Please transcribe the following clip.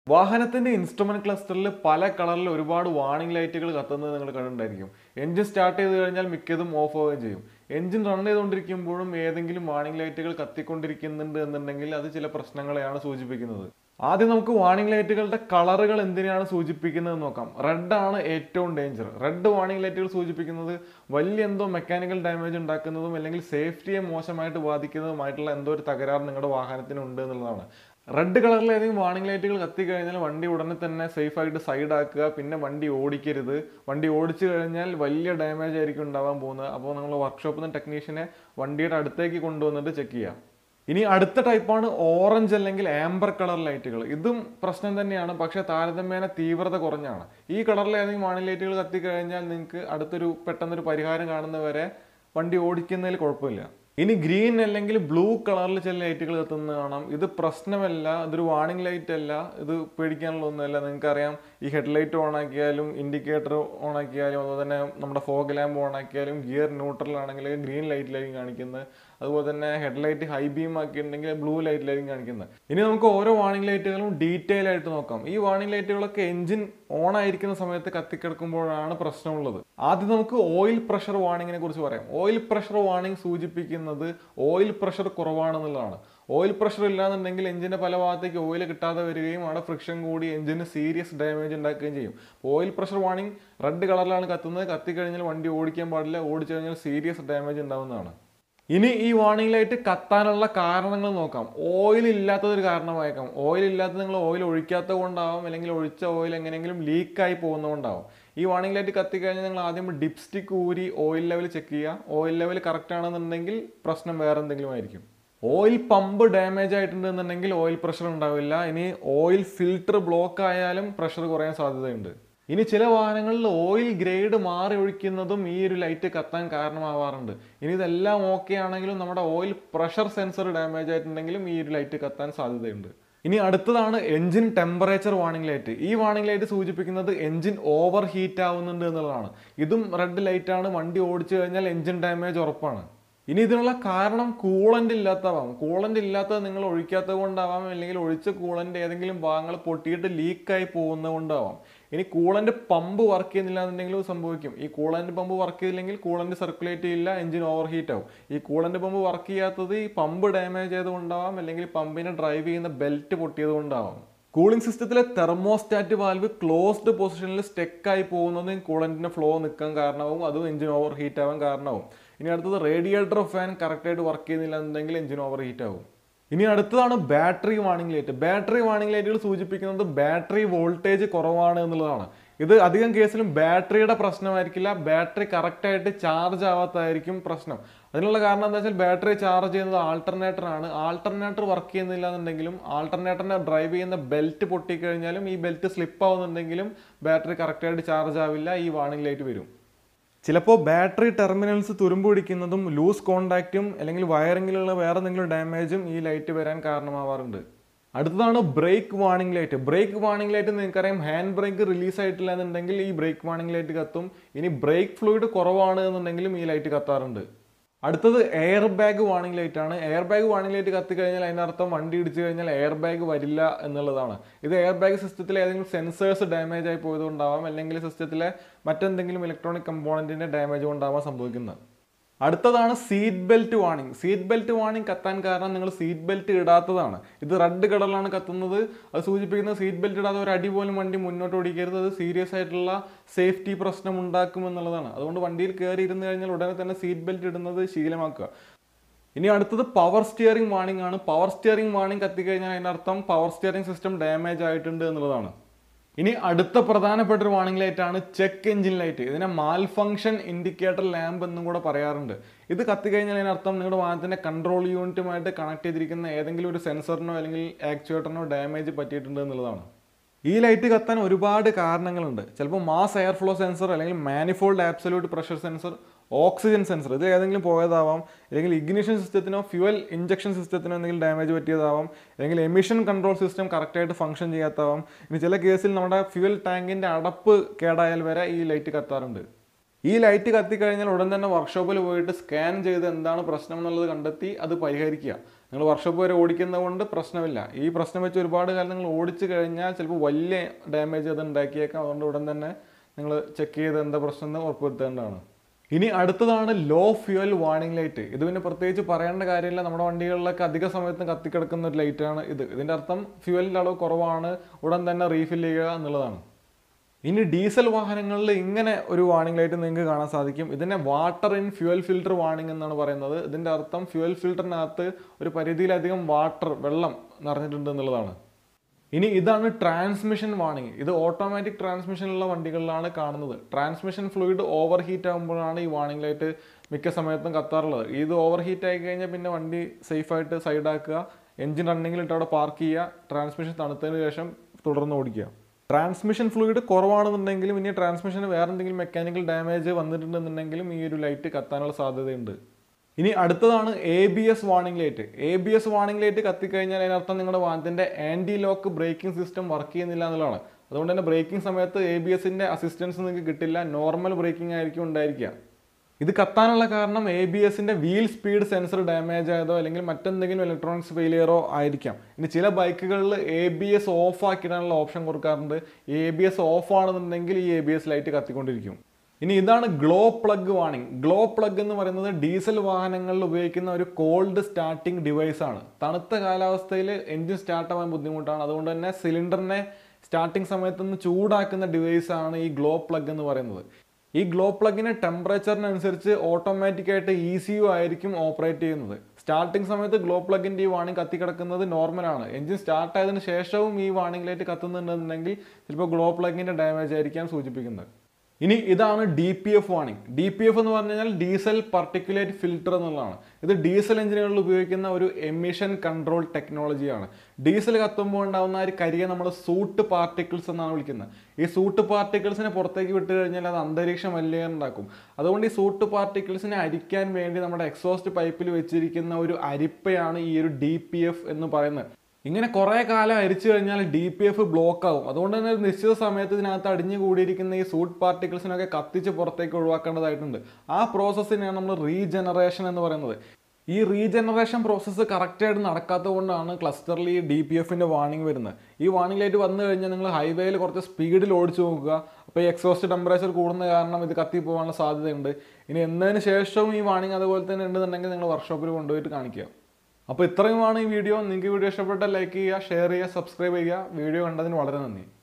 വാഹനത്തിന്റെ ഇൻസ്ട്രുമെന്റ് ക്ലസ്റ്ററിൽ പല കളറിൽ ഒരുപാട് വാണിംഗ് ലൈറ്റുകൾ കത്തുന്നത് നിങ്ങൾ കണ്ടിട്ടുണ്ടായിരിക്കും എഞ്ചിൻ സ്റ്റാർട്ട് ചെയ്ത് കഴിഞ്ഞാൽ മിക്കതും ഓഫ് ആവുകയും ചെയ്യും എഞ്ചിൻ റൺ ചെയ്തുകൊണ്ടിരിക്കുമ്പോഴും ഏതെങ്കിലും വാണിംഗ് ലൈറ്റുകൾ കത്തിക്കൊണ്ടിരിക്കുന്നുണ്ട് എന്നുണ്ടെങ്കിൽ അത് ചില പ്രശ്നങ്ങളെയാണ് സൂചിപ്പിക്കുന്നത് ആദ്യം നമുക്ക് വാണിംഗ് ലൈറ്റുകളുടെ കളറുകൾ എന്തിനാണ് സൂചിപ്പിക്കുന്നത് എന്ന് നോക്കാം റെഡ് ആണ് ഏറ്റവും ഡേഞ്ചർ റെഡ് വാണിംഗ് ലൈറ്റുകൾ സൂചിപ്പിക്കുന്നത് വലിയ എന്തോ മെക്കാനിക്കൽ ഡാമേജ് ഉണ്ടാക്കുന്നതും അല്ലെങ്കിൽ സേഫ്റ്റിയെ മോശമായിട്ട് ബാധിക്കുന്നതുമായിട്ടുള്ള എന്തോ ഒരു തകരാറ് നിങ്ങളുടെ വാഹനത്തിന് ഉണ്ട് എന്നുള്ളതാണ് റെഡ് കളറിൽ ഏതെങ്കിലും വാണിംഗ് ലൈറ്റുകൾ കത്തി കഴിഞ്ഞാൽ വണ്ടി ഉടനെ തന്നെ സേഫ് ആയിട്ട് സൈഡ് ആക്കുക പിന്നെ വണ്ടി ഓടിക്കരുത് വണ്ടി ഓടിച്ചു കഴിഞ്ഞാൽ വലിയ ഡാമേജ് ആയിരിക്കും ഉണ്ടാവാൻ പോകുന്നത് അപ്പോൾ നിങ്ങൾ വർക്ക്ഷോപ്പിൽ നിന്ന് ടെക്നീഷ്യനെ വണ്ടിയുടെ അടുത്തേക്ക് കൊണ്ടുവന്നിട്ട് ചെക്ക് ചെയ്യാം ഇനി അടുത്ത ടൈപ്പാണ് ഓറഞ്ച് അല്ലെങ്കിൽ ആംബർ കളർ ലൈറ്റുകൾ ഇതും പ്രശ്നം തന്നെയാണ് പക്ഷേ താരതമ്യേന തീവ്രത കുറഞ്ഞാണ് ഈ കളറിൽ ഏതെങ്കിലും വാണിംഗ് ലൈറ്റുകൾ കത്തിക്കഴിഞ്ഞാൽ നിങ്ങൾക്ക് അടുത്തൊരു പെട്ടെന്നൊരു പരിഹാരം കാണുന്നവരെ വണ്ടി ഓടിക്കുന്നതിൽ കുഴപ്പമില്ല ഇനി ഗ്രീൻ അല്ലെങ്കിൽ ബ്ലൂ കളറിൽ ചില ലൈറ്റുകൾ കത്തുന്നത് കാണാം ഇത് പ്രശ്നമല്ല ഇതൊരു വാണിംഗ് ലൈറ്റ് അല്ല ഇത് പേടിക്കാനുള്ള ഒന്നുമല്ല നിങ്ങൾക്കറിയാം ഈ ഹെഡ്ലൈറ്റ് ഓൺ ആക്കിയാലും ഇൻഡിക്കേറ്റർ ഓൺ ആക്കിയാലും അതുപോലെ തന്നെ നമ്മുടെ ഫോഗ് ലാമ്പ് ഓൺ ആക്കിയാലും ഗിയർ ന്യൂട്രൽ ആണെങ്കിൽ ഗ്രീൻ ലൈറ്റിലായിരിക്കും കാണിക്കുന്നത് അതുപോലെ തന്നെ ഹെഡ്ലൈറ്റ് ഹൈ ബീം ആക്കിയിട്ടുണ്ടെങ്കിൽ ബ്ലൂ ലൈറ്റിലായിരിക്കും കാണിക്കുന്നത് ഇനി നമുക്ക് ഓരോ വാണിംഗ് ലൈറ്റുകളും ഡീറ്റെയിൽ ആയിട്ട് നോക്കാം ഈ വാണിംഗ് ലൈറ്റുകളൊക്കെ എഞ്ചിൻ ഓൺ ആയിരിക്കുന്ന സമയത്ത് കത്തിക്കിടക്കുമ്പോഴാണ് പ്രശ്നമുള്ളത് ആദ്യം നമുക്ക് ഓയിൽ പ്രഷർ വാണിങ്ങിനെ കുറിച്ച് പറയാം ഓയിൽ പ്രഷർ വാണിംഗ് സൂചിപ്പിക്കുന്നത് ഓയിൽ പ്രഷർ കുറവാണെന്നുള്ളതാണ് ഓയിൽ പ്രഷർ ഇല്ലാന്നുണ്ടെങ്കിൽ എഞ്ചിന്റെ പല ഭാഗത്തേക്ക് ഓയിൽ കിട്ടാതെ വരികയും അവിടെ ഫ്രിക്ഷൻ കൂടി എഞ്ചിന് സീരിയസ് ഡാമേജ് ഉണ്ടാക്കുകയും ചെയ്യും ഓയിൽ പ്രഷർ വാണിംഗ് റെഡ് കളറിലാണ് കത്തുന്നത് കത്തിക്കഴിഞ്ഞാൽ വണ്ടി ഓടിക്കാൻ പാടില്ല ഓടിച്ചു കഴിഞ്ഞാൽ സീരിയസ് ഡാമേജ് ഉണ്ടാവുന്നതാണ് ഇനി ഈ വാണിംഗ് ലൈറ്റ് കത്താനുള്ള കാരണങ്ങൾ നോക്കാം ഓയിൽ ഇല്ലാത്തത് ഒരു കാരണമായേക്കാം ഓയിൽ ഇല്ലാത്തത് നിങ്ങൾ ഓയിൽ ഒഴിക്കാത്തത് കൊണ്ടാവാം അല്ലെങ്കിൽ ഒഴിച്ച ഓയിൽ എങ്ങനെയെങ്കിലും ലീക്കായി പോകുന്നതുകൊണ്ടാവും ഈ വാണിംഗ് ലൈറ്റ് കത്തിക്കഴിഞ്ഞാൽ നിങ്ങൾ ആദ്യം ഡിപ്സ്റ്റിക് ഊരി ഓയിൽ ലെവൽ ചെക്ക് ചെയ്യുക ഓയിൽ ലെവൽ കറക്റ്റ് ആണെന്നുണ്ടെങ്കിൽ പ്രശ്നം വേറെ എന്തെങ്കിലും ആയിരിക്കും ഓയിൽ പമ്പ് ഡാമേജ് ആയിട്ടുണ്ടെന്നുണ്ടെങ്കിൽ ഓയിൽ പ്രഷർ ഉണ്ടാവില്ല ഇനി ഓയിൽ ഫിൽട്ടർ ബ്ലോക്ക് ആയാലും പ്രഷർ കുറയാൻ സാധ്യതയുണ്ട് ഇനി ചില വാഹനങ്ങളിൽ ഓയിൽ ഗ്രേഡ് മാറി ഒഴിക്കുന്നതും ഈ ഒരു ലൈറ്റ് കത്താൻ കാരണമാവാറുണ്ട് ഇനി ഇതെല്ലാം ഓക്കെ ആണെങ്കിലും നമ്മുടെ ഓയിൽ പ്രഷർ സെൻസർ ഡാമേജ് ആയിട്ടുണ്ടെങ്കിലും ഈ ഒരു ലൈറ്റ് കത്താൻ സാധ്യതയുണ്ട് ഇനി അടുത്തതാണ് എഞ്ചിൻ ടെമ്പറേച്ചർ വാണിംഗ് ലൈറ്റ് ഈ വാണിംഗ് ലൈറ്റ് സൂചിപ്പിക്കുന്നത് എഞ്ചിൻ ഓവർ ഹീറ്റ് ആവുന്നുണ്ട് എന്നുള്ളതാണ് ഇതും റെഡ് ലൈറ്റ് ആണ് വണ്ടി ഓടിച്ചു കഴിഞ്ഞാൽ എഞ്ചിൻ ഡാമേജ് ഉറപ്പാണ് ഇനി ഇതിനുള്ള കാരണം കൂളന്റ് ഇല്ലാത്തതാവാം കൂളന്റ് ഇല്ലാത്തത് നിങ്ങൾ ഒഴിക്കാത്തത് കൊണ്ടാവാം അല്ലെങ്കിൽ ഒഴിച്ച കൂളന്റ് ഏതെങ്കിലും ഭാഗങ്ങൾ പൊട്ടിയിട്ട് ലീക്കായി പോകുന്നത് കൊണ്ടാവാം ഇനി കൂളന്റ് പമ്പ് വർക്ക് ചെയ്യുന്നില്ല എന്നുണ്ടെങ്കിലും സംഭവിക്കും ഈ കൂളന്റ് പമ്പ് വർക്ക് ചെയ്തില്ലെങ്കിൽ കൂളന്റ് സർക്കുലേറ്റ് ചെയ്യില്ല എഞ്ചിൻ ഓവർ ഹീറ്റ് ആവും ഈ കൂളന്റ് പമ്പ് വർക്ക് ചെയ്യാത്തത് ഈ പമ്പ് ഡാമേജ് ചെയ്തുകൊണ്ടാവാം അല്ലെങ്കിൽ പമ്പിനെ ഡ്രൈവ് ചെയ്യുന്ന ബെൽറ്റ് പൊട്ടിയത് കൊണ്ടാവാം കൂളിംഗ് സിസ്റ്റത്തിലെ തെർമോസ്റ്റാറ്റ് വാൽവ് ക്ലോസ്ഡ് പൊസിഷനിൽ സ്റ്റെക്കായി പോകുന്നതും കൂളന്റിന്റെ ഫ്ലോ നിൽക്കാൻ കാരണമാവും അതും എഞ്ചിൻ ഓവർ ഹീറ്റ് ആവാൻ കാരണമാവും ഇനി അടുത്തത് റേഡിയേറ്റർ ഫാൻ കറക്റ്റായിട്ട് വർക്ക് ചെയ്യുന്നില്ല എന്നുണ്ടെങ്കിൽ എഞ്ചിൻ ഓവർ ഹീറ്റ് ആവും ഇനി അടുത്തതാണ് battery warning light battery warning ലൈറ്റുകൾ സൂചിപ്പിക്കുന്നത് ബാറ്ററി വോൾട്ടേജ് കുറവാണ് എന്നുള്ളതാണ് ഇത് അധികം കേസിലും ബാറ്ററിയുടെ പ്രശ്നമായിരിക്കില്ല ബാറ്ററി കറക്റ്റായിട്ട് ചാർജ് ആവാത്തതായിരിക്കും പ്രശ്നം അതിനുള്ള കാരണം എന്താ വെച്ചാൽ ബാറ്ററി ചാർജ് ചെയ്യുന്നത് ആൾട്ടർനേറ്റർ ആണ് ആൾട്ടർനേറ്റർ വർക്ക് ചെയ്യുന്നില്ല എന്നുണ്ടെങ്കിലും ആൾട്ടർനേറ്ററിനെ ഡ്രൈവ് ചെയ്യുന്ന ബെൽറ്റ് പൊട്ടിക്കഴിഞ്ഞാലും ഈ ബെൽറ്റ് സ്ലിപ്പ് ആവുന്നുണ്ടെങ്കിലും ബാറ്ററി കറക്റ്റായിട്ട് ചാർജ് ആവില്ല ഈ വാണിംഗ് ലൈറ്റ് വരും ചിലപ്പോൾ ബാറ്ററി ടെർമിനൽസ് തുരുമ്പ് പിടിക്കുന്നതും ലൂസ് കോണ്ടാക്റ്റും അല്ലെങ്കിൽ വയറിങ്ങിലുള്ള വേറെ എന്തെങ്കിലും ഡാമേജും ഈ ലൈറ്റ് വരാൻ കാരണമാവാറുണ്ട് അടുത്തതാണ് brake warning light brake warning light നിങ്ങൾക്കറിയാം ഹാൻഡ് ബ്രേക്ക് റിലീസ് ആയിട്ടില്ല എന്നുണ്ടെങ്കിൽ ഈ ബ്രേക്ക് വാണിംഗ് ലൈറ്റ് കത്തും ഇനി ബ്രേക്ക് ഫ്ലൂയിഡ് കുറവാണ് എന്നുണ്ടെങ്കിലും ഈ ലൈറ്റ് കത്താറുണ്ട് അടുത്തത് എയർ ബാഗ് വാണിംഗ് ലൈറ്റ് ആണ് എയർ ബാഗ് വാണിംഗ് ലൈറ്റ് കത്തി കഴിഞ്ഞാൽ അതിനർത്ഥം വണ്ടി ഇടിച്ചു കഴിഞ്ഞാൽ എയർ ബാഗ് വരില്ല എന്നുള്ളതാണ് ഇത് എയർ ബാഗ് സിസ്റ്റത്തിലെ ഏതെങ്കിലും സെൻസേഴ്സ് ഡാമേജ് ആയി പോയതുകൊണ്ടാവാം അല്ലെങ്കിൽ സിസ്റ്റത്തിലെ മറ്റെന്തെങ്കിലും ഇലക്ട്രോണിക് കമ്പോണന്റിന്റെ ഡാമേജ് കൊണ്ടാവാൻ സംഭവിക്കുന്നത് അടുത്തതാണ് seat belt warning seat belt warning കത്താൻ കാരണം നിങ്ങൾ സീറ്റ് ബെൽറ്റ് ഇടാത്തതാണ് ഇത് റെഡ് കളറിലാണ് കത്തുന്നത് അത് സൂചിപ്പിക്കുന്നത് സീറ്റ് ബെൽറ്റ് ഇടാതെ ഒരു അടി പോലും വണ്ടി മുന്നോട്ട് ഓടിക്കരുത് അത് സീരിയസ് ആയിട്ടുള്ള സേഫ്റ്റി പ്രശ്നം ഉണ്ടാക്കും എന്നുള്ളതാണ് അതുകൊണ്ട് വണ്ടിയിൽ കയറി ഇരുന്ന് കഴിഞ്ഞാൽ ഉടനെ തന്നെ സീറ്റ് ബെൽറ്റ് ഇടുന്നത് ശീലമാക്കുക ഇനി അടുത്തത് പവർ സ്റ്റിയറിംഗ് വാണിംഗ് ആണ് പവർ സ്റ്റിയറിംഗ് വാണിംഗ് കത്തിക്കഴിഞ്ഞാൽ അതിനർത്ഥം പവർ സ്റ്റിയറിംഗ് സിസ്റ്റം ഡാമേജ് ആയിട്ടുണ്ട് എന്നുള്ളതാണ് ഇനി അടുത്ത പ്രധാനപ്പെട്ട ഒരു വാണിംഗ് ലൈറ്റ് ആണ് ചെക്ക് എഞ്ചിൻ ലൈറ്റ് ഇതിനെ മാൽ ഫംഗ്ഷൻ ഇൻഡിക്കേറ്റർ ലാമ്പ് എന്നും കൂടെ പറയാറുണ്ട് ഇത് കത്തിക്കഴിഞ്ഞാൽ അതിനർത്ഥം നിങ്ങളുടെ വാഹനത്തിന്റെ കൺട്രോൾ യൂണിറ്റുമായിട്ട് കണക്ട് ചെയ്തിരിക്കുന്ന ഏതെങ്കിലും ഒരു സെൻസറിനോ അല്ലെങ്കിൽ ആക്ച്വേറ്ററിനോ ഡാമേജ് പറ്റിയിട്ടുണ്ട് എന്നുള്ളതാണ് ഈ ലൈറ്റ് കത്താൻ ഒരുപാട് കാരണങ്ങളുണ്ട് ചിലപ്പോൾ മാസ് എയർ ഫ്ലോ സെൻസർ അല്ലെങ്കിൽ manifold absolute pressure sensor oxygen sensor ഇത് ഏതെങ്കിലും പോയതാവാം അല്ലെങ്കിൽ ഇഗ്നിഷൻ സിസ്റ്റത്തിനോ ഫ്യൂവൽ ഇഞ്ചക്ഷൻ സിസ്റ്റത്തിനോ എന്തെങ്കിലും ഡാമേജ് പറ്റിയതാവാം അല്ലെങ്കിൽ എമിഷൻ കൺട്രോൾ സിസ്റ്റം കറക്റ്റായിട്ട് ഫംഗ്ഷൻ ചെയ്യാത്തതാവാം ഇനി ചില കേസിൽ നമ്മുടെ ഫ്യൂവൽ ടാങ്കിൻ്റെ അടപ്പ് കേടായാൽ വരെ ഈ ലൈറ്റ് കത്താറുണ്ട് ഈ ലൈറ്റ് കത്തിക്കഴിഞ്ഞാൽ ഉടൻ തന്നെ വർക്ക്ഷോപ്പിൽ പോയിട്ട് സ്കാൻ ചെയ്ത് എന്താണ് പ്രശ്നം എന്നുള്ളത് കണ്ടെത്തി അത് പരിഹരിക്കുക നിങ്ങൾ വർഷോപ്പ് വരെ ഓടിക്കുന്നത് കൊണ്ട് പ്രശ്നമില്ല ഈ പ്രശ്നം വെച്ച് ഒരുപാട് കാലം നിങ്ങൾ ഓടിച്ചു കഴിഞ്ഞാൽ ചിലപ്പോൾ വലിയ ഡാമേജ് അത് ഉണ്ടാക്കിയേക്കാം അതുകൊണ്ട് ഉടൻ തന്നെ നിങ്ങൾ ചെക്ക് ചെയ്ത് എന്താ പ്രശ്നം എന്ന് ഉറപ്പുവരുത്തേണ്ടതാണ് ഇനി അടുത്തതാണ് ലോ ഫ്യൂവൽ വാർണിംഗ് ലൈറ്റ് ഇത് പിന്നെ പ്രത്യേകിച്ച് പറയേണ്ട കാര്യമില്ല നമ്മുടെ വണ്ടികളിലൊക്കെ അധിക സമയത്തും കത്തിക്കിടക്കുന്ന ഒരു ലൈറ്റാണ് ഇത് ഇതിൻ്റെ അർത്ഥം ഫ്യൂവലിൻ്റെ അളവ് കുറവാണ് ഉടൻ തന്നെ റീഫിൽ ചെയ്യുക എന്നുള്ളതാണ് ഇനി ഡീസൽ വാഹനങ്ങളിൽ ഇങ്ങനെ ഒരു വാർണിംഗ് ലൈറ്റ് നിങ്ങൾക്ക് കാണാൻ സാധിക്കും ഇതിനെ water in fuel filter warning എന്നാണ് പറയുന്നത് ഇതിൻ്റെ അർത്ഥം ഫ്യൂവൽ ഫിൽറ്ററിനകത്ത് ഒരു പരിധിയിലധികം വാട്ടർ വെള്ളം നിറഞ്ഞിട്ടുണ്ട് എന്നുള്ളതാണ് ഇനി ഇതാണ് ട്രാൻസ്മിഷൻ വാണിംഗ് ഇത് ഓട്ടോമാറ്റിക് ട്രാൻസ്മിഷനുള്ള വണ്ടികളിലാണ് കാണുന്നത് ട്രാൻസ്മിഷൻ ഫ്ലൂയിഡ് ഓവർ ഹീറ്റ് ആകുമ്പോഴാണ് ഈ വാണിംഗ് ലൈറ്റ് മിക്ക സമയത്തും കത്താറുള്ളത് ഇത് ഓവർ ഹീറ്റ് ആയി കഴിഞ്ഞാൽ പിന്നെ വണ്ടി സേഫായിട്ട് സൈഡാക്കുക എഞ്ചിൻ റണ്ണിങ്ങിൽ ഇട്ട് അവിടെ പാർക്ക് ചെയ്യുക ട്രാൻസ്മിഷൻ തണുത്തതിന് ശേഷം തുടർന്ന് ഓടിക്കുക ട്രാൻസ്മിഷൻ ഫ്ലൂയിഡ് കുറവാണെന്നുണ്ടെങ്കിലും ഇനി ട്രാൻസ്മിഷന് വേറെ എന്തെങ്കിലും മെക്കാനിക്കൽ ഡാമേജ് വന്നിട്ടുണ്ടെന്നുണ്ടെങ്കിലും ഈ ഒരു ലൈറ്റ് കത്താനുള്ള സാധ്യതയുണ്ട് ഇനി അടുത്തതാണ് A B S warning light A B S warning light കത്തിക്കഴിഞ്ഞാൽ അതിനർത്ഥം നിങ്ങളുടെ വാഹനത്തിന്റെ anti lock braking system work ചെയ്യുന്നില്ല എന്നുള്ളതാണ് അതുകൊണ്ട് തന്നെ ബ്രേക്കിംഗ് സമയത്ത് എ ബി എസിന്റെ അസിസ്റ്റൻസ് നിങ്ങൾക്ക് കിട്ടില്ല നോർമൽ ബ്രേക്കിംഗ് ആയിരിക്കും ഉണ്ടായിരിക്കുക ഇത് കത്താനുള്ള കാരണം എ ബി എസിന്റെ വീൽ സ്പീഡ് സെൻസർ ഡാമേജ് ആയതോ അല്ലെങ്കിൽ മറ്റെന്തെങ്കിലും ഇലക്ട്രോണിക്സ് ഫെയിലിയറോ ആയിരിക്കാം ഇനി ചില ബൈക്കുകളിൽ എ ബി എസ് ഓഫ് ആക്കിയിടാനുള്ള ഓപ്ഷൻ കൊടുക്കാറുണ്ട് എ ബി എസ് ഓഫ് ആണെന്നുണ്ടെങ്കിൽ ഈ എ ബി എസ് ലൈറ്റ് കത്തിക്കൊണ്ടിരിക്കും ഇനി ഇതാണ് glow plug warning glow plug എന്ന് പറയുന്നത് ഡീസൽ വാഹനങ്ങളിൽ ഉപയോഗിക്കുന്ന ഒരു കോൾഡ് സ്റ്റാർട്ടിംഗ് ഡിവൈസ് ആണ് തണുത്ത കാലാവസ്ഥയിൽ എഞ്ചിൻ സ്റ്റാർട്ട് ആവാൻ ബുദ്ധിമുട്ടാണ് അതുകൊണ്ട് തന്നെ സിലിണ്ടറിനെ സ്റ്റാർട്ടിംഗ് സമയത്ത് നിന്ന് ചൂടാക്കുന്ന ഡിവൈസ് ആണ് ഈ ഗ്ലോ പ്ലഗ് എന്ന് പറയുന്നത് ഈ ഗ്ലോ പ്ലഗിന് ടെമ്പറേച്ചറിനനുസരിച്ച് ഓട്ടോമാറ്റിക് ആയിട്ട് ഇ സി യു ആയിരിക്കും ഓപ്പറേറ്റ് ചെയ്യുന്നത് സ്റ്റാർട്ടിംഗ് സമയത്ത് ഗ്ലോ പ്ലഗിന്റെ ഈ വാണിംഗ് കത്തിക്കിടക്കുന്നത് നോർമലാണ് എഞ്ചിൻ സ്റ്റാർട്ട് ആയതിനു ശേഷവും ഈ വാണിംഗ് ലൈറ്റ് കത്തുന്നുണ്ടെന്നുണ്ടെങ്കിൽ ചിലപ്പോൾ ഗ്ലോ പ്ലഗിന്റെ ഡാമേജ് ആയിരിക്കാം സൂചിപ്പിക്കുന്നത് ഇനി ഇതാണ് D P F warning D P F എന്ന് പറഞ്ഞു കഴിഞ്ഞാൽ ഡീസൽ പർട്ടിക്കുലേറ്റ് ഫിൽട്ടർ എന്നുള്ളതാണ് ഇത് ഡീസൽ എഞ്ചിനുകളിൽ ഉപയോഗിക്കുന്ന ഒരു എമിഷൻ കൺട്രോൾ ടെക്നോളജിയാണ് ഡീസൽ കത്തുമ്പോൾ ഉണ്ടാകുന്ന ആ ഒരു കരിയെ നമ്മൾ സൂട്ട് പാർട്ടിക്കിൾസ് എന്നാണ് വിളിക്കുന്നത് ഈ സൂട്ട് പാർട്ടിക്കിൾസിനെ പുറത്തേക്ക് വിട്ട് കഴിഞ്ഞാൽ അത് അന്തരീക്ഷം മലിനീകരണം അതുകൊണ്ട് ഈ സൂട്ട് പാർട്ടിക്കിൾസിനെ അരിക്കാൻ വേണ്ടി നമ്മുടെ എക്സോസ്റ്റ് പൈപ്പിൽ വെച്ചിരിക്കുന്ന ഒരു അരിപ്പയാണ് ഈ ഒരു ഡി പി എഫ് എന്ന് പറയുന്നത് ഇങ്ങനെ കുറേ കാലം അരിച്ചു കഴിഞ്ഞാൽ ഡി പി എഫ് ബ്ലോക്ക് ആവും അതുകൊണ്ട് തന്നെ ഒരു നിശ്ചിത സമയത്ത് ഇതിനകത്ത് അടിഞ്ഞു കൂടിയിരിക്കുന്ന ഈ സൂട്ട് പാർട്ടിക്കിൾസിനൊക്കെ കത്തിച്ച് പുറത്തേക്ക് ഒഴിവാക്കേണ്ടതായിട്ടുണ്ട് ആ പ്രോസസ്സിനെയാണ് നമ്മൾ റീജനറേഷൻ എന്ന് പറയുന്നത് ഈ റീജനറേഷൻ പ്രോസസ്സ് കറക്റ്റായിട്ട് നടക്കാത്തത് കൊണ്ടാണ് ക്ലസ്റ്ററിൽ ഈ ഡി പി എഫിൻ്റെ വാണിംഗ് വരുന്നത് ഈ വാണിംഗ് ലൈറ്റ് വന്നു കഴിഞ്ഞാൽ നിങ്ങൾ ഹൈവേയിൽ കുറച്ച് സ്പീഡിൽ ഓടിച്ചു നോക്കുക അപ്പോൾ ഈ എക്സോസ്റ്റ് ടെമ്പറേച്ചർ കൂടുന്ന കാരണം ഇത് കത്തി പോകാനുള്ള സാധ്യതയുണ്ട് ഇനി എന്നതിന് ശേഷവും ഈ വാണിംഗ് അതുപോലെ തന്നെ ഉണ്ടെന്നുണ്ടെങ്കിൽ നിങ്ങൾ വർക്ക്ഷോപ്പിൽ കൊണ്ടുപോയിട്ട് കാണിക്കുക അപ്പോൾ ഇത്രയുമാണ് ഈ വീഡിയോ നിങ്ങൾക്ക് വീഡിയോ ഇഷ്ടപ്പെട്ടാൽ ലൈക്ക് ചെയ്യുക ഷെയർ ചെയ്യുക സബ്സ്ക്രൈബ് ചെയ്യുക വീഡിയോ കണ്ടതിന് വളരെ നന്ദി